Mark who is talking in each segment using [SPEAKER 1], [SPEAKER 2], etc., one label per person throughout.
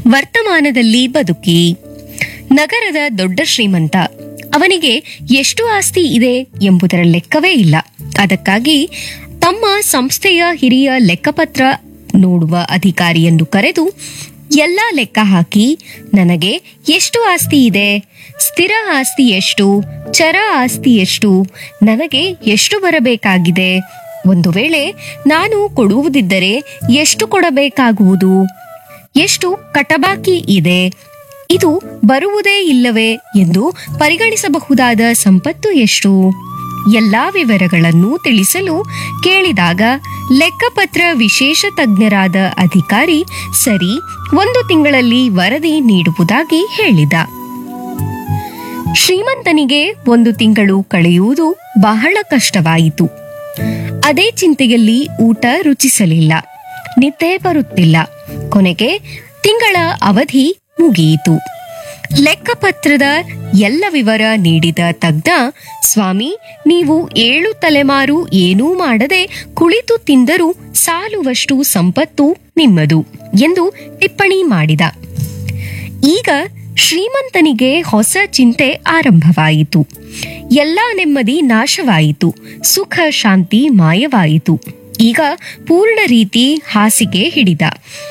[SPEAKER 1] ವರ್ತಮಾನದಲ್ಲಿ ಬದುಕಿ ನಗರದ ದೊಡ್ಡ ಶ್ರೀಮಂತ ಅವನಿಗೆ ಎಷ್ಟು ಆಸ್ತಿ ಇದೆ ಎಂಬುದರ ಲೆಕ್ಕವೇ ಇಲ್ಲ ಅದಕ್ಕಾಗಿ ತಮ್ಮ ಸಂಸ್ಥೆಯ ಹಿರಿಯ ಲೆಕ್ಕಪತ್ರ ನೋಡುವ ಅಧಿಕಾರಿಯನ್ನು ಕರೆದು ಎಲ್ಲ ಲೆಕ್ಕ ಹಾಕಿ ನನಗೆ ಎಷ್ಟು ಆಸ್ತಿ ಇದೆ ಸ್ಥಿರ ಆಸ್ತಿ ಎಷ್ಟು ಚರ ಆಸ್ತಿ ಎಷ್ಟು ನನಗೆ ಎಷ್ಟು ಬರಬೇಕಾಗಿದೆ ಒಂದು ವೇಳೆ ನಾನು ಕೊಡುವುದಿದ್ದರೆ ಎಷ್ಟು ಕೊಡಬೇಕಾಗುವುದು ಎಷ್ಟು ಕಟಬಾಕಿ ಇದೆ ಇದು ಬರುವುದೇ ಇಲ್ಲವೇ ಎಂದು ಪರಿಗಣಿಸಬಹುದಾದ ಸಂಪತ್ತು ಎಷ್ಟು ಎಲ್ಲಾ ವಿವರಗಳನ್ನು ತಿಳಿಸಲು ಕೇಳಿದಾಗ ಲೆಕ್ಕಪತ್ರ ವಿಶೇಷ ತಜ್ಞರಾದ ಅಧಿಕಾರಿ ಸರಿ ಒಂದು ತಿಂಗಳಲ್ಲಿ ವರದಿ ನೀಡುವುದಾಗಿ ಹೇಳಿದ ಶ್ರೀಮಂತನಿಗೆ ಒಂದು ತಿಂಗಳು ಕಳೆಯುವುದು ಬಹಳ ಕಷ್ಟವಾಯಿತು ಅದೇ ಚಿಂತೆಯಲ್ಲಿ ಊಟ ರುಚಿಸಲಿಲ್ಲ ನಿದ್ದೆ ಬರುತ್ತಿಲ್ಲ ಕೊನೆಗೆ ತಿಂಗಳ ಅವಧಿ ಮುಗಿಯಿತು ಲೆಕ್ಕಪತ್ರದ ಎಲ್ಲ ವಿವರ ನೀಡಿದ ತಜ್ಞ ಸ್ವಾಮಿ ನೀವು ಏಳು ತಲೆಮಾರು ಏನೂ ಮಾಡದೆ ಕುಳಿತು ತಿಂದರೂ ಸಾಲುವಷ್ಟು ಸಂಪತ್ತು ನಿಮ್ಮದು ಎಂದು ಟಿಪ್ಪಣಿ ಮಾಡಿದ ಈಗ ಶ್ರೀಮಂತನಿಗೆ ಹೊಸ ಚಿಂತೆ ಆರಂಭವಾಯಿತು ಎಲ್ಲ ನೆಮ್ಮದಿ ನಾಶವಾಯಿತು ಸುಖ ಶಾಂತಿ ಮಾಯವಾಯಿತು ಈಗ ಪೂರ್ಣ ರೀತಿ ಹಾಸಿಗೆ ಹಿಡಿದ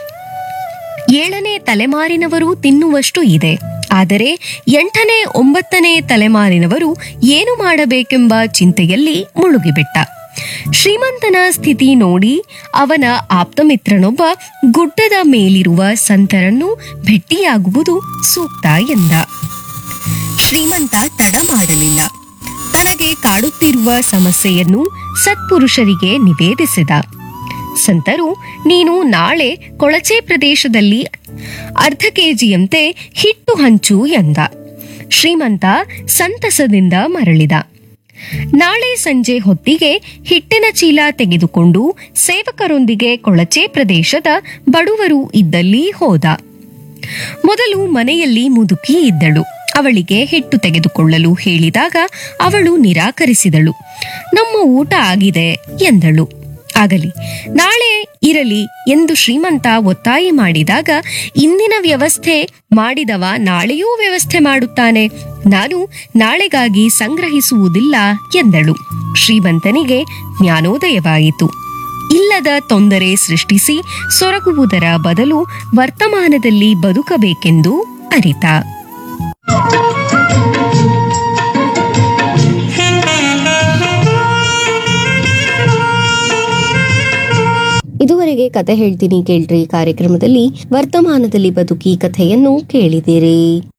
[SPEAKER 1] ಏಳನೇ ತಲೆಮಾರಿನವರು ತಿನ್ನುವಷ್ಟು ಇದೆ ಆದರೆ ಎಂಟನೇ ಒಂಬತ್ತನೇ ತಲೆಮಾರಿನವರು ಏನು ಮಾಡಬೇಕೆಂಬ ಚಿಂತೆಯಲ್ಲಿ ಮುಳುಗಿಬಿಟ್ಟ ಶ್ರೀಮಂತನ ಸ್ಥಿತಿ ನೋಡಿ ಅವನ ಆಪ್ತಮಿತ್ರನೊಬ್ಬ ಗುಡ್ಡದ ಮೇಲಿರುವ ಸಂತರನ್ನು ಭೆಟ್ಟಿಯಾಗುವುದು ಸೂಕ್ತ ಎಂದ ಶ್ರೀಮಂತ ತಡ ಮಾಡಲಿಲ್ಲ ತನಗೆ ಕಾಡುತ್ತಿರುವ ಸಮಸ್ಯೆಯನ್ನು ಸತ್ಪುರುಷರಿಗೆ ನಿವೇದಿಸಿದ ಸಂತರು ನೀನು ನಾಳೆ ಕೊಳಚೆ ಪ್ರದೇಶದಲ್ಲಿ ಅರ್ಧ ಕೆಜಿಯಂತೆ ಹಿಟ್ಟು ಹಂಚು ಎಂದ ಶ್ರೀಮಂತ ಸಂತಸದಿಂದ ಮರಳಿದ ನಾಳೆ ಸಂಜೆ ಹೊತ್ತಿಗೆ ಹಿಟ್ಟಿನ ಚೀಲ ತೆಗೆದುಕೊಂಡು ಸೇವಕರೊಂದಿಗೆ ಕೊಳಚೆ ಪ್ರದೇಶದ ಬಡವರು ಇದ್ದಲ್ಲಿ ಹೋದ ಮೊದಲು ಮನೆಯಲ್ಲಿ ಮುದುಕಿ ಇದ್ದಳು ಅವಳಿಗೆ ಹಿಟ್ಟು ತೆಗೆದುಕೊಳ್ಳಲು ಹೇಳಿದಾಗ ಅವಳು ನಿರಾಕರಿಸಿದಳು ನಮ್ಮ ಊಟ ಆಗಿದೆ ಎಂದಳು ಆಗಲಿ ನಾಳೆ ಇರಲಿ ಎಂದು ಶ್ರೀಮಂತ ಒತ್ತಾಯ ಮಾಡಿದಾಗ ಇಂದಿನ ವ್ಯವಸ್ಥೆ ಮಾಡಿದವ ನಾಳೆಯೂ ವ್ಯವಸ್ಥೆ ಮಾಡುತ್ತಾನೆ ನಾನು ನಾಳೆಗಾಗಿ ಸಂಗ್ರಹಿಸುವುದಿಲ್ಲ ಎಂದಳು ಶ್ರೀಮಂತನಿಗೆ ಜ್ಞಾನೋದಯವಾಯಿತು ಇಲ್ಲದ ತೊಂದರೆ ಸೃಷ್ಟಿಸಿ ಸೊರಗುವುದರ ಬದಲು ವರ್ತಮಾನದಲ್ಲಿ ಬದುಕಬೇಕೆಂದು ಅರಿತ ಇದುವರೆಗೆ ಕತೆ ಹೇಳ್ತೀನಿ ಕೇಳ್ರಿ ಕಾರ್ಯಕ್ರಮದಲ್ಲಿ ವರ್ತಮಾನದಲ್ಲಿ ಬದುಕಿ ಕಥೆಯನ್ನು ಕೇಳಿದಿರಿ